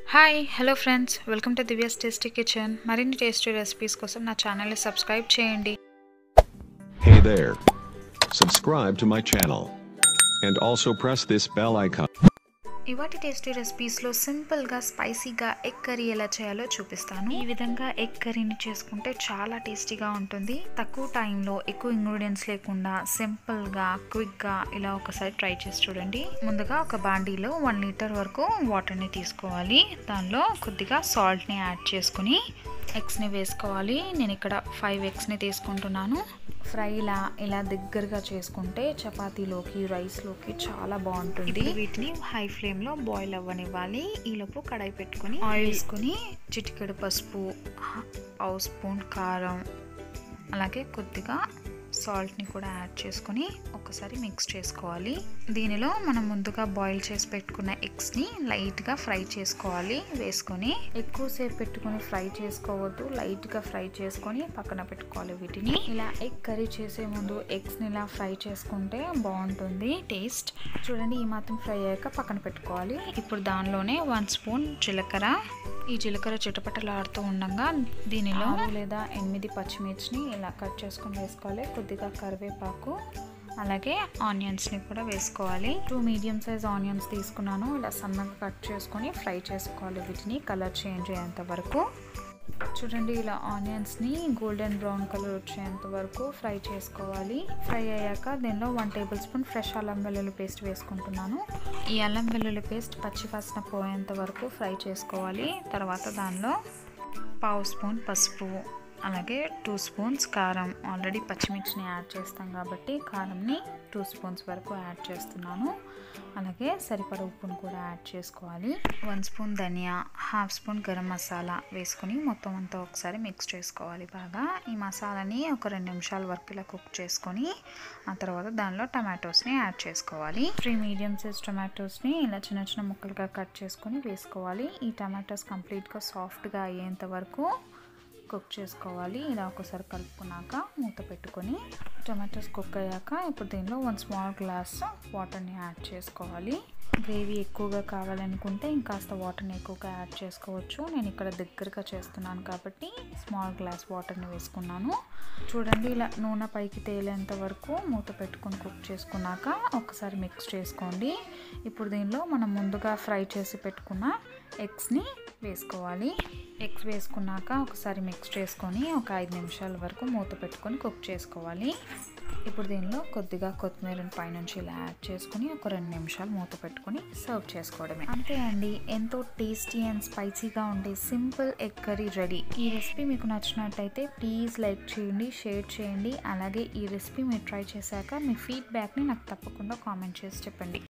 Hi hello friends welcome to Divya's tasty kitchen మరిన్ని tasty recipes కోసం నా ఛానల్ని సబ్స్క్రైబ్ చేయండి Hey there. Subscribe to my channel. And also press this bell icon. ఇవాటి tasty రెసిపీస్లో సింపుల్గా స్పైసీగా ఎగ్ కర్రీ ఎలా చేయాలో చూపిస్తాను ఈ విధంగా ఎగ్ కర్రీని చేసుకుంటే చాలా టేస్టీగా ఉంటుంది తక్కువ టైంలో ఎక్కువ ఇంగ్రీడియంట్స్ లేకుండా సింపుల్గా క్విక్గా ఇలా ఒకసారి ట్రై చేసి చూడండి ముందుగా ఒక బాండీలో వన్ లీటర్ వరకు వాటర్ని తీసుకోవాలి దానిలో కొద్దిగా సాల్ట్ని యాడ్ చేసుకుని ఎగ్స్ని వేసుకోవాలి నేను ఇక్కడ ఫైవ్ ఎగ్స్ని తీసుకుంటున్నాను ఫ్రై ఇలా ఇలా దగ్గరగా చేసుకుంటే చపాతీలోకి రైస్లోకి చాలా బాగుంటుంది వీటిని హై ఫ్లేమ్లో బాయిల్ అవ్వనివ్వాలి ఈలోపు కడాయి పెట్టుకొని ఆయిల్ వేసుకొని చిటికెడు పసుపు పావు స్పూన్ కారం అలాగే కొద్దిగా సాల్ట్ని కూడా యాడ్ చేసుకొని ఒకసారి మిక్స్ చేసుకోవాలి దీనిలో మనం ముందుగా బాయిల్ చేసి పెట్టుకున్న ఎగ్స్ని లైట్గా ఫ్రై చేసుకోవాలి వేసుకొని ఎక్కువసేపు పెట్టుకొని ఫ్రై చేసుకోవద్దు లైట్గా ఫ్రై చేసుకొని పక్కన పెట్టుకోవాలి వీటిని ఇలా ఎగ్ కర్రీ చేసే ముందు ఎగ్స్ని ఇలా ఫ్రై చేసుకుంటే బాగుంటుంది టేస్ట్ చూడండి ఈ మాత్రం ఫ్రై అయ్యాక పక్కన పెట్టుకోవాలి ఇప్పుడు దానిలోనే వన్ స్పూన్ జీలకర్ర ఈ జీలకర్ర చిటపటలాడుతూ ఉండగా దీనిలో లేదా ఎనిమిది పచ్చిమిర్చిని ఇలా కట్ చేసుకొని వేసుకోవాలి కొద్దిగా కరివేపాకు అలాగే ఆనియన్స్ని కూడా వేసుకోవాలి టూ మీడియం సైజ్ ఆనియన్స్ తీసుకున్నాను ఇలా సన్నగా కట్ చేసుకొని ఫ్రై చేసుకోవాలి వీటిని కలర్ చేంజ్ అయ్యేంత వరకు చూడండి ఇలా ఆనియన్స్ని గోల్డెన్ బ్రౌన్ కలర్ వచ్చేంత వరకు ఫ్రై చేసుకోవాలి ఫ్రై అయ్యాక దీనిలో వన్ టేబుల్ స్పూన్ ఫ్రెష్ అల్లం వెల్లుల్లి పేస్ట్ వేసుకుంటున్నాను ఈ అల్లం వెల్లుల్లి పేస్ట్ పచ్చి వాసన పోయేంత వరకు ఫ్రై చేసుకోవాలి తర్వాత దానిలో పావు స్పూన్ పసుపు అలాగే టూ స్పూన్స్ కారం ఆల్రెడీ పచ్చిమిర్చిని యాడ్ చేస్తాం కాబట్టి కారంని టూ స్పూన్స్ వరకు యాడ్ చేస్తున్నాను అలాగే సరిపడ ఉప్పును కూడా యాడ్ చేసుకోవాలి వన్ స్పూన్ ధనియా హాఫ్ స్పూన్ గరం మసాలా వేసుకొని మొత్తం అంతా ఒకసారి మిక్స్ చేసుకోవాలి బాగా ఈ మసాలాని ఒక రెండు నిమిషాల వరకు ఇలా కుక్ చేసుకొని ఆ తర్వాత దానిలో టమాటోస్ని యాడ్ చేసుకోవాలి త్రీ మీడియం సైజ్ టమాటోస్ని ఇలా చిన్న చిన్న ముక్కలుగా కట్ చేసుకొని వేసుకోవాలి ఈ టమాటోస్ కంప్లీట్గా సాఫ్ట్గా అయ్యేంత వరకు కుక్ చేసుకోవాలి ఇలా ఒకసారి కలుపుకున్నాక మూత పెట్టుకొని టమాటోస్ కుక్ అయ్యాక ఇప్పుడు దీనిలో వన్ స్మాల్ గ్లాస్ వాటర్ని యాడ్ చేసుకోవాలి గ్రేవీ ఎక్కువగా కావాలనుకుంటే ఇంకాస్త వాటర్ని ఎక్కువగా యాడ్ చేసుకోవచ్చు నేను ఇక్కడ దగ్గరగా చేస్తున్నాను కాబట్టి స్మాల్ గ్లాస్ వాటర్ని వేసుకున్నాను చూడండి ఇలా నూనె పైకి తేలేంత వరకు మూత పెట్టుకొని కుక్ చేసుకున్నాక ఒకసారి మిక్స్ చేసుకోండి ఇప్పుడు దీనిలో మనం ముందుగా ఫ్రై చేసి పెట్టుకున్న ఎగ్స్ని వేసుకోవాలి ఎగ్స్ వేసుకున్నాక ఒకసారి మిక్స్ చేసుకొని ఒక ఐదు నిమిషాల వరకు మూత పెట్టుకొని కుక్ చేసుకోవాలి ఇప్పుడు దీనిలో కొద్దిగా కొత్తిమీరని పైనుంచి ఇలా యాడ్ చేసుకుని ఒక రెండు నిమిషాలు మూత పెట్టుకొని సర్వ్ చేసుకోవడమే అంతే అండి ఎంతో టేస్టీ అండ్ స్పైసీగా ఉండే సింపుల్ ఎగ్ కర్రీ రెడీ ఈ రెసిపీ మీకు నచ్చినట్టయితే ప్లీజ్ లైక్ చేయండి షేర్ చేయండి అలాగే ఈ రెసిపీ మీరు ట్రై చేశాక మీ ఫీడ్బ్యాక్ని నాకు తప్పకుండా కామెంట్ చేసి చెప్పండి